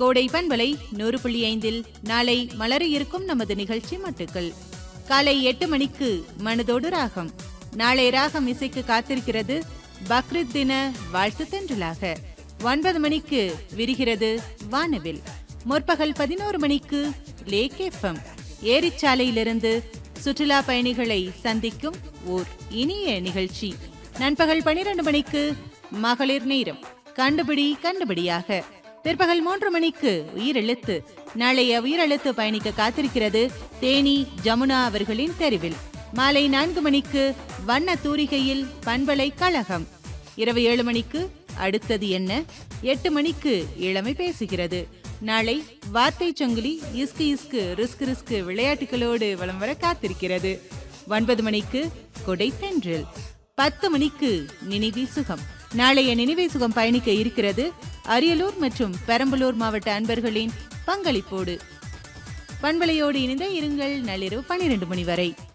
கோடை பண்பலை நூறு புள்ளி ஐந்தில் நாளை மலர இருக்கும் நமது நிகழ்ச்சி மட்டுக்கள் காலை எட்டு மணிக்கு மனதோடு ராகம் நாளை ராகம் இசைக்கு காத்திருக்கிறது பக்ரீத் தின வாழ்த்து தென்றலாக ஒன்பது மணிக்கு விரிகிறது வானவில் முற்பகல் பதினோரு மணிக்கு லேக் எஃப்எம் ஏரிச்சாலையிலிருந்து சுற்றுலா பயணிகளை சந்திக்கும் ஓர் இனிய நிகழ்ச்சி நண்பகல் பனிரெண்டு மணிக்கு மகளிர் நேரம் கண்டுபிடி கண்டுபிடியாக பிற்பகல் மூன்று மணிக்கு உயிரெழுத்து நாளைய உயிரெழுத்து பயணிக்க காத்திருக்கிறது தேனி ஜமுனா அவர்களின் தெருவில் மாலை நான்கு மணிக்கு வண்ண தூரிகையில் பண்பலை கழகம் இரவு ஏழு மணிக்கு அடுத்தது என்ன எட்டு மணிக்கு இளமை பேசுகிறது நாளை வார்த்தை சங்கிலி இஸ்கு இஸ்கு ரிஸ்க் ரிஸ்க் விளையாட்டுகளோடு வலம் வர காத்திருக்கிறது ஒன்பது மணிக்கு கொடை தென்றல் பத்து மணிக்கு நினைவி சுகம் நாளைய நினைவை சுகம் பயணிக்க இருக்கிறது அரியலூர் மற்றும் பெரம்பலூர் மாவட்ட அன்பர்களின் பங்களிப்போடு பண்பலையோடு இணைந்த இருங்கள் நள்ளிரவு பன்னிரண்டு மணி வரை